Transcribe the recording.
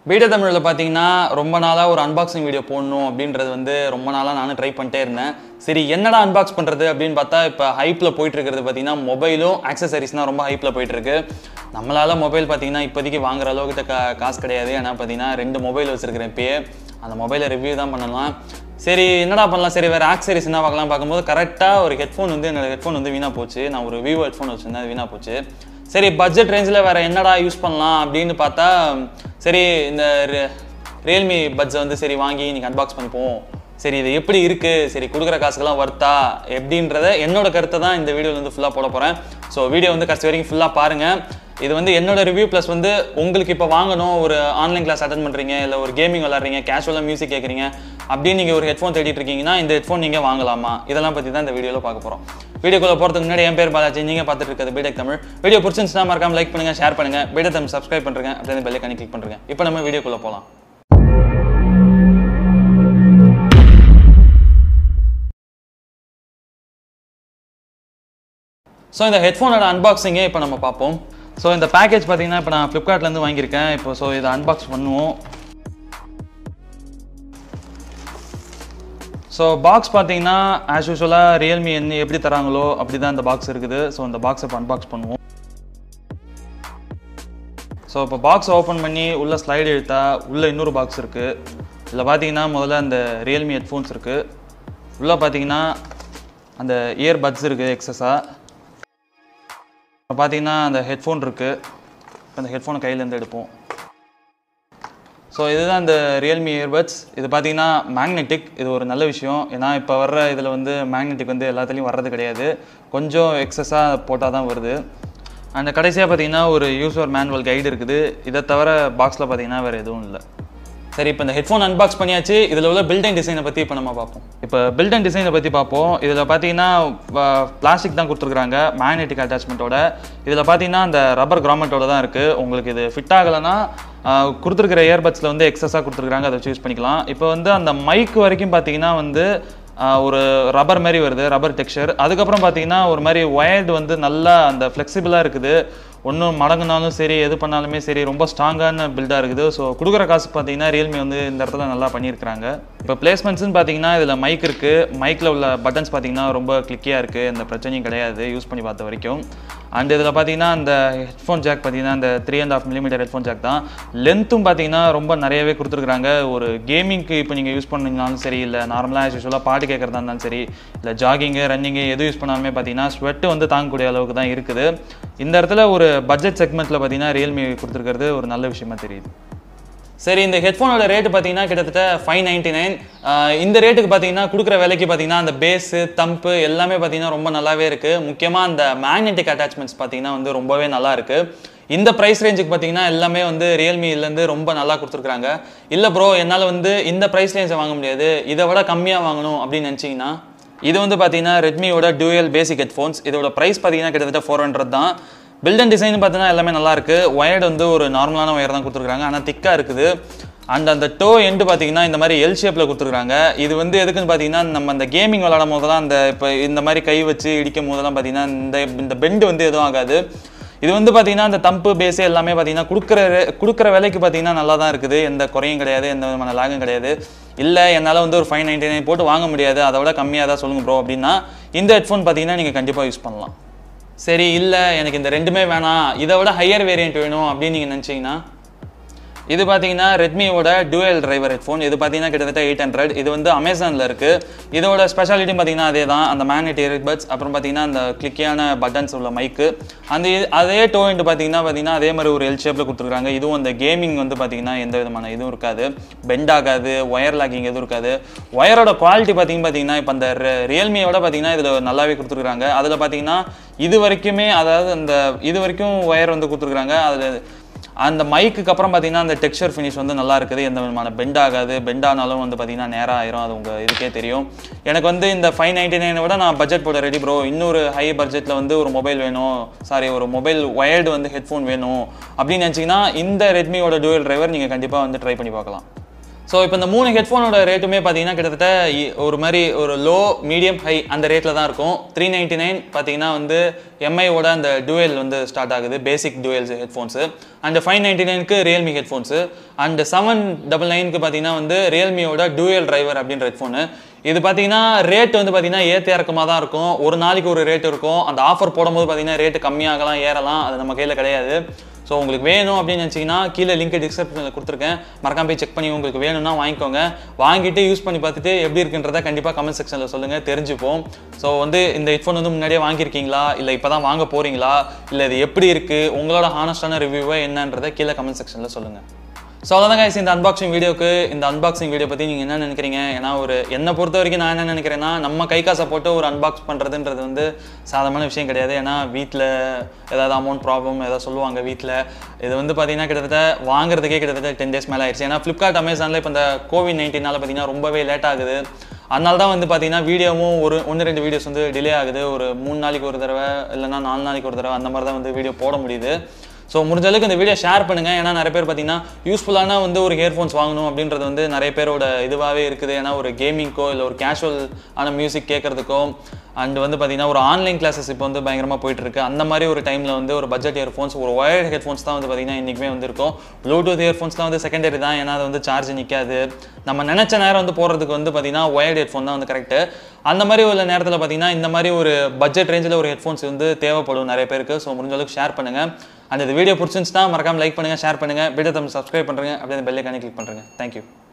beta தமிழில் பார்த்தீங்கன்னா ரொம்ப நாளாக ஒரு அன்பாக்சிங் வீடியோ போடணும் அப்படின்றது வந்து ரொம்ப நாளாக நானும் ட்ரை பண்ணிட்டே இருந்தேன் சரி என்னடா அன்பாக்ஸ் பண்ணுறது அப்படின்னு பார்த்தா இப்போ ஹைப்பில் போயிட்டு இருக்கிறது பார்த்தீங்கன்னா மொபைலும் ஆக்சசரிஸ்னால் ரொம்ப ஹைப்பில் போயிட்டு இருக்கு நம்மளால் மொபைல் பார்த்தீங்கன்னா இப்போதைக்கு வாங்குற அளவுக்கு கா காசு கிடையாது ஏன்னா பார்த்தீங்கன்னா ரெண்டு மொபைல் வச்சிருக்கிறேன் இப்பயே அந்த மொபைலை ரிவ்யூ தான் பண்ணலாம் சரி என்னடா பண்ணலாம் சரி வேறு ஆக்சரிஸ் என்ன பார்க்கலாம் பார்க்கும்போது கரெக்டாக ஒரு ஹெட்ஃபோன் வந்து என்னோட ஹெட்ஃபோன் வந்து வீணாக போச்சு நான் ஒரு விவோ ஹெட்ஃபோன் வச்சுருந்தேன் அது வீணாக போச்சு சரி பட்ஜெட் ரேஞ்சில் வேறு என்னடா யூஸ் பண்ணலாம் அப்படின்னு பார்த்தா சரி இந்த ரியல்மி பட்ஸை வந்து சரி வாங்கி இன்னைக்கு அன்பாக்ஸ் பண்ணிப்போம் சரி இது எப்படி இருக்குது சரி கொடுக்குற காசுக்கெல்லாம் வர்த்தா எப்படின்றத என்னோட கருத்தை தான் இந்த வீடியோவில் வந்து ஃபுல்லாக போட போகிறேன் ஸோ வீடியோ வந்து கடைசி வரைக்கும் ஃபுல்லாக பாருங்கள் இது வந்து என்னோட ரிவ்யூ ப்ளஸ் வந்து உங்களுக்கு இப்போ வாங்கணும் ஒரு ஆன்லைன் கிளாஸ் அட்டன் பண்ணுறீங்க இல்லை ஒரு கேமிங் விளாட்றீங்க கேஷுவலாக மியூசிக் கேட்குறீங்க அப்படின்னு நீங்கள் ஒரு ஹெட்ஃபோன் தேடிட்டு இருக்கீங்கன்னா இந்த ஹெட்ஃபோன் நீங்கள் வாங்கலாமா இதெல்லாம் பற்றி தான் இந்த வீடியோவில் பார்க்க போகிறோம் வீடியோக்குள்ள போகிறதுக்கு முன்னாடி என் பேர் பாலாஜி நீங்கள் பார்த்துட்டு இருக்கிறது பீடெக் தமிழ் வீடியோ பிடிச்சிருந்துச்சுன்னா மறக்காம லைக் பண்ணுங்கள் ஷேர் பண்ணுங்கள் பீடெக் தமிழ் சப்ஸ்கிரைப் பண்ணுறேங்க அப்படியே பெல்லை கனி கிளிக் பண்ணுறேங்க இப்போ நம்ம வீடியோக்குள்ளே போகலாம் ஸோ இந்த ஹெட்ஃபோனோட அன்பாக்சிங்கே இப்போ நம்ம பார்ப்போம் ஸோ இந்த பேக்கேஜ் பார்த்தீங்கன்னா இப்போ நான் ஃப்ளிப்கார்ட்லேருந்து வாங்கியிருக்கேன் இப்போ ஸோ இதை அன்பாக்ஸ் பண்ணுவோம் ஸோ பாக்ஸ் பார்த்தீங்கன்னா ஆஸ் யூஸ்வலாக ரியல்மி என்ன எப்படி தராங்களோ அப்படி தான் இந்த பாக்ஸ் இருக்குது ஸோ இந்த பாக்ஸை இப்போ அன்பாக்ஸ் பண்ணுவோம் ஸோ இப்போ பாக்ஸ் ஓப்பன் பண்ணி உள்ள ஸ்லைடு இழுத்தா உள்ளே இன்னொரு பாக்ஸ் இருக்குது இதில் பார்த்தீங்கன்னா முதல்ல அந்த ரியல்மி ஹெட்ஃபோன்ஸ் இருக்குது உள்ளே பார்த்தீங்கன்னா அந்த இயர் பட்ஸ் இருக்குது எக்ஸஸாக இப்போ பார்த்தீங்கன்னா அந்த ஹெட்ஃபோன் இருக்குது அந்த ஹெட்ஃபோனை கையிலேருந்து எடுப்போம் ஸோ இதுதான் இந்த ரியல்மி இயர்பட்ஸ் இது பார்த்தீங்கன்னா மேக்னெட்டிக் இது ஒரு நல்ல விஷயம் ஏன்னா இப்போ வர்ற இதில் வந்து மேக்னெட்டிக் வந்து எல்லாத்துலேயும் வர்றது கிடையாது கொஞ்சம் எக்ஸஸாக போட்டால் தான் வருது அந்த கடைசியாக பார்த்தீங்கன்னா ஒரு யூசர் மேனுவல் கைடு இருக்குது இதை தவிர பாக்ஸில் பார்த்தீங்கன்னா வேறு எதுவும் இல்லை சரி இப்போ இந்த ஹெட்ஃபோன் அன்பாக்ஸ் பண்ணியாச்சு இதில் உள்ள பில்ட் டிசைனை பற்றி இப்போ நம்ம பார்ப்போம் இப்போ பில்ட் அண்ட் டிசைனை பற்றி பார்ப்போம் இதில் பார்த்தீங்கன்னா பிளாஸ்டிக் தான் கொடுத்துருக்குறாங்க மேக்னெட்டிக் அட்டாச்மெண்ட்டோட இதில் பார்த்தீங்கன்னா அந்த ரப்பர் கிராமெட்டோட தான் இருக்குது உங்களுக்கு இது ஃபிட் ஆகலைன்னா கொடுத்துருக்கிற இயர்பட்ஸில் வந்து எக்ஸஸாக கொடுத்துருக்காங்க அதை யூஸ் பண்ணிக்கலாம் இப்போ வந்து அந்த மைக் வரைக்கும் பார்த்தீங்கன்னா வந்து ஒரு ரப்பர் மாதிரி வருது ரப்பர் டெக்ஸ்சர் அதுக்கப்புறம் பார்த்தீங்கன்னா ஒரு மாதிரி ஒயர்டு வந்து நல்லா அந்த ஃப்ளெக்சிபிளாக இருக்குது ஒன்றும் மடங்குனாலும் சரி எது பண்ணாலுமே சரி ரொம்ப ஸ்ட்ராங்கான பில்டாக இருக்குது ஸோ கொடுக்குற காசு பார்த்தீங்கன்னா ரியல்மி வந்து இந்த இடத்துல நல்லா பண்ணியிருக்கிறாங்க இப்போ பிளேஸ்மெண்ட்ஸ்னு பார்த்தீங்கன்னா இதில் மைக் இருக்குது மைக்கில் உள்ள பட்டன்ஸ் பார்த்தீங்கன்னா ரொம்ப கிளிக்கியாக இருக்குது எந்த பிரச்சனையும் கிடையாது யூஸ் பண்ணி பார்த்த வரைக்கும் அண்ட் இதில் பார்த்தீங்கன்னா அந்த ஹெட்ஃபோன் ஜாக் பார்த்தீங்கன்னா அந்த three and half millimetre headphone jack தான் லென்த்தும் பார்த்தீங்கன்னா ரொம்ப நிறையவே கொடுத்துருக்குறாங்க ஒரு கேமிங்க்கு இப்போ நீங்கள் யூஸ் பண்ணீங்கனாலும் சரி இல்லை நார்மலாக யூஸ்வலாக பாட்டு கேட்குறதா இருந்தாலும் சரி இல்லை ஜாகிங்கு ரன்னிங்கு எது யூஸ் பண்ணாலுமே பார்த்தீங்கன்னா ஸ்வெட்டு வந்து தாங்கக்கூடிய அளவுக்கு தான் இருக்குது இந்த இடத்துல ஒரு பட்ஜெட் செக்மெண்ட்டில் பார்த்தீங்கன்னா ரியல்மி கொடுத்துருக்கிறது ஒரு நல்ல விஷயமா தெரியுது சரி இந்த ஹெட்ஃபோனோட ரேட்டு பார்த்தீங்கன்னா கிட்டத்தட்ட ஃபைவ் நைன்ட்டி நைன் இந்த ரேட்டுக்கு பார்த்தீங்கன்னா கொடுக்குற விலைக்கு பார்த்தீங்கன்னா அந்த பேஸு தம்பு எல்லாமே பார்த்தீங்கன்னா ரொம்ப நல்லாவே இருக்குது முக்கியமாக அந்த மேக்னெட்டிக் அட்டாச்மெண்ட்ஸ் பார்த்தீங்கன்னா வந்து ரொம்பவே நல்லா இருக்குது இந்த ப்ரைஸ் ரேஞ்சுக்கு பார்த்தீங்கன்னா எல்லாமே வந்து ரியல்மிலேருந்து ரொம்ப நல்லா கொடுத்துருக்குறாங்க இல்லை ப்ரோ என்னால் வந்து இந்த ப்ரைஸ் ரேஞ்சை வாங்க முடியாது இதை விட கம்மியாக வாங்கணும் அப்படின்னு நினச்சிங்கன்னா இது வந்து பார்த்தீங்கன்னா ரெட்மியோட டூயல் பேசிக் ஹெட்ஃபோன்ஸ் இதோட ப்ரைஸ் பார்த்தீங்கன்னா கிட்டத்தட்ட ஃபோர் ஹண்ட்ரட் தான் பில்ட் அண்ட் டிசைன் பார்த்தீங்கன்னா எல்லாமே நல்லா இருக்கு ஒயர்டு வந்து ஒரு நார்மலான ஒயர் தான் கொடுத்துருக்காங்க ஆனால் திக்காக இருக்குது அண்ட் அந்த டோ எண்டு பார்த்தீங்கன்னா இந்த மாதிரி எல் ஷேப்பில் கொடுத்துருக்காங்க இது வந்து எதுக்குன்னு பார்த்தீங்கன்னா நம்ம அந்த கேமிங் விளாடும் போது தான் அந்த இப்போ இந்த மாதிரி கை வச்சு இடிக்கும் போதெல்லாம் பார்த்தீங்கன்னா இந்த இந்த பெண்டு வந்து எதுவும் ஆகாது இது வந்து பார்த்தீங்கன்னா அந்த தம்பு பேஸு எல்லாமே பார்த்தீங்கன்னா கொடுக்குற கொடுக்குற விலைக்கு பார்த்தீங்கன்னா நல்லா தான் இருக்குது எந்த குறையும் கிடையாது எந்த விதமான லாகும் கிடையாது இல்லை என்னால் வந்து ஒரு ஃபைவ் நைன்டி நைன் போட்டு வாங்க முடியாது அதை விட கம்மியாக தான் சொல்லுங்கள் ப்ரோ அப்படின்னா இந்த ஹெட்ஃபோன் பார்த்தீங்கன்னா நீங்கள் கண்டிப்பாக யூஸ் பண்ணலாம் சரி இல்லை எனக்கு இந்த ரெண்டுமே வேணாம் இதை விட ஹையர் வேரியன்ட் வேணும் அப்படின்னு நீங்கள் நினச்சிங்கன்னா இது பார்த்தீங்கன்னா ரெட்மியோட டூயல் டிரைவர் ஹெட்ஃபோன் இது பார்த்தீங்கன்னா கிட்டத்தட்ட எயிட் ஹண்ட்ரட் இது வந்து அமேசானில் இருக்குது இதோட ஸ்பெஷாலிட்டி பார்த்தீங்கன்னா அதே தான் அந்த மேக்னெட் இயர்பட்ஸ் அப்புறம் பார்த்தீங்கன்னா அந்த கிளிக்கியான பட்டன்ஸ் உள்ள மைக்கு அந்த அதே டோயிண்ட் பார்த்தீங்கன்னா பார்த்தீங்கன்னா அதே மாதிரி ஒரு எல் ஷேப்பில் கொடுத்துருக்காங்க இதுவும் அந்த கேமிங் வந்து பார்த்தீங்கன்னா எந்த விதமான இதுவும் இருக்காது பெண்ட் ஆகாது ஒயர் லாக்கிங் எதுவும் இருக்காது ஒயரோட குவாலிட்டி பார்த்தீங்க பார்த்தீங்கன்னா இப்போ அந்த ரியல்மியோட பார்த்தீங்கன்னா இதில் நல்லாவே கொடுத்துருக்காங்க அதில் பார்த்தீங்கன்னா இது வரைக்குமே அதாவது அந்த இது வரைக்கும் ஒயர் வந்து கொடுத்துருக்காங்க அதில் அந்த மைக்குக்கு அப்புறம் பார்த்தீங்கன்னா அந்த டெக்ஸ்சர் ஃபினிஷ் வந்து நல்லா இருக்குது எந்த விதமான பெண்ட் ஆகாது பெண்ட் ஆனாலும் வந்து பார்த்தீங்கன்னா நேராக ஆயிரும் அது உங்கள் இதுக்கே தெரியும் எனக்கு வந்து இந்த ஃபைவ் நைன்டி நைனை விட நான் பட்ஜெட் போட ரெடி ப்ரோ இன்னொரு ஹை பட்ஜெட்டில் வந்து ஒரு மொபைல் வேணும் சாரி ஒரு மொபைல் ஒயர்டு வந்து ஹெட்ஃபோன் வேணும் அப்படின்னு நினச்சிங்கன்னா இந்த ரெட்மியோட டூயல் டிரைவர் நீங்கள் கண்டிப்பாக வந்து ட்ரை பண்ணி பார்க்கலாம் ஸோ இப்போ இந்த மூணு ஹெட்ஃபோனோட ரேட்டுமே பார்த்தீங்கன்னா கிட்டத்தட்ட இ- ஒரு மாதிரி ஒரு லோ மீடியம் ஹை அந்த ரேட்டில் தான் இருக்கும் த்ரீ நைன்ட்டி நைன் பார்த்தீங்கன்னா வந்து எம்ஐயோட அந்த டுவெல் வந்து ஸ்டார்ட் ஆகுது basic duals headphones and five ninety நைனுக்கு Realme headphones and seven double நைனுக்கு பார்த்தீங்கன்னா வந்து ரியல்மியோட டுவெல் டிரைவர் அப்படின்ற ஹெட்ஃபோனு இது பார்த்தீங்கன்னா ரேட் வந்து பார்த்தீங்கன்னா ஏற்ற இறக்கமாக தான் இருக்கும் ஒரு நாளைக்கு ஒரு ரேட் இருக்கும் அந்த ஆஃபர் போடும்போது பார்த்தீங்கன்னா ரேட்டு கம்மியாகலாம் ஏறலாம் அது நம்ம கையில் கிடையாது ஸோ உங்களுக்கு வேணும் அப்படின்னு நினச்சிங்கன்னா கீழே லிங்க் டிஸ்கிரிப்ஷனில் கொடுத்துருக்கேன் மறக்காம போய் செக் பண்ணி உங்களுக்கு வேணும்னா வாங்கிக்கோங்க வாங்கிட்டு யூஸ் பண்ணி பார்த்துட்டு எப்படி இருக்குன்றத கண்டிப்பாக கமெண்ட் செக்ஷனில் சொல்லுங்கள் தெரிஞ்சுப்போம் ஸோ வந்து இந்த ஹெட்ஃபோன் வந்து முன்னாடியே வாங்கியிருக்கீங்களா இல்லை இப்போ தான் வாங்க போகிறீங்களா இல்லை இது எப்படி இருக்குது உங்களோட ஹானஸ்டான ரிவ்யூவை என்னன்றதை கீழே கமெண்ட் செக்ஷனில் சொல்லுங்கள் ஸோ அவ்வளோதான் guys இந்த அன்பாக்சிங் வீடியோக்கு இந்த அன்பாக்சிங் வீடியோ பற்றி நீங்கள் என்ன நினைக்கிறீங்க ஏன்னா ஒரு என்னை பொறுத்த வரைக்கும் நான் என்ன நினைக்கிறேன்னா நம்ம கை காசை போட்டு ஒரு அன்பாக்ஸ் பண்ணுறதுன்றது வந்து சாதாரணமான விஷயம் கிடையாது ஏன்னா வீட்டில் ஏதாவது அமௌண்ட் ப்ராப்ளம் ஏதாவது சொல்லுவாங்க வீட்டில் இது வந்து பார்த்தீங்கன்னா கிட்டத்தட்ட வாங்குறதுக்கே கிட்டத்தட்ட டென் டேஸ் மேலே ஆயிடுச்சு ஏன்னா ஃப்ளிப்கார்ட் அமேசானில் இப்போ இந்த கோவிட் நைன்டீனால பார்த்தீங்கன்னா ரொம்பவே லேட் ஆகுது அதனால தான் வந்து பார்த்தீங்கன்னா வீடியோவும் ஒரு ஒன்று ரெண்டு வீடியோஸ் வந்து டிலே ஆகுது ஒரு மூணு நாளைக்கு ஒரு தடவை இல்லைன்னா நாலு நாளைக்கு ஒரு தடவை அந்த மாதிரி தான் வந்து வீடியோ போட முடியுது ஸோ முடிஞ்ச அளவுக்கு இந்த வீடியோ ஷேர் பண்ணுங்க ஏன்னா நிறைய பேர் பார்த்தீங்கன்னா யூஸ்ஃபுல்லான வந்து ஒரு இயர்ஃபோன்ஸ் வாங்கணும் அப்படின்றது வந்து நிறைய பேரோட இதுவாகவே இருக்குது ஏன்னா ஒரு கேமிங்க்கோ இல்லை ஒரு கேஷுவல் ஆன மியூசிக் கேட்கறதுக்கோ அண்ட் வந்து பார்த்தீங்கன்னா ஒரு ஆன்லைன் கிளாஸஸ் இப்போ வந்து பயங்கரமாக போயிட்டு இருக்கு அந்த மாதிரி ஒரு டைமில் வந்து ஒரு பட்ஜெட் இயர்ஃபோன்ஸ் ஒரு ஒயர்ட் ஹெட்ஃபோன்ஸ் தான் வந்து பார்த்தீங்கன்னா இன்றைக்குமே வந்து இருக்கும் ப்ளூடூத் இயர்ஃபோன்ஸ்லாம் வந்து செகண்டரி தான் ஏன்னா அது வந்து சார்ஜ் நிற்காது நம்ம நினச்ச நேரம் வந்து போகிறதுக்கு வந்து பார்த்தீங்கன்னா ஒயர்ட் ஹெட்ஃபோன் தான் வந்து கரெக்ட் அந்த மாதிரி உள்ள நேரத்தில் பார்த்தீங்கன்னா இந்த மாதிரி ஒரு பட்ஜெட் ரேஞ்சில் ஒரு ஹெட்ஃபோன்ஸ் வந்து தேவைப்படும் நிறைய பேருக்கு ஸோ முடிஞ்ச அளவுக்கு ஷேர் பண்ணுங்கள் அந்த இந்த வீடியோ பிடிச்சிருந்துச்சுன்னா மறக்காம லைக் பண்ணுங்கள் ஷேர் பண்ணுங்கள் வீடியோ தமிழ் சப்ஸ்கிரைப் பண்ணுறேங்க அப்படியே அந்த பெல்லைக்கானே கிளிக் பண்ணுறேங்க தேங்க்யூ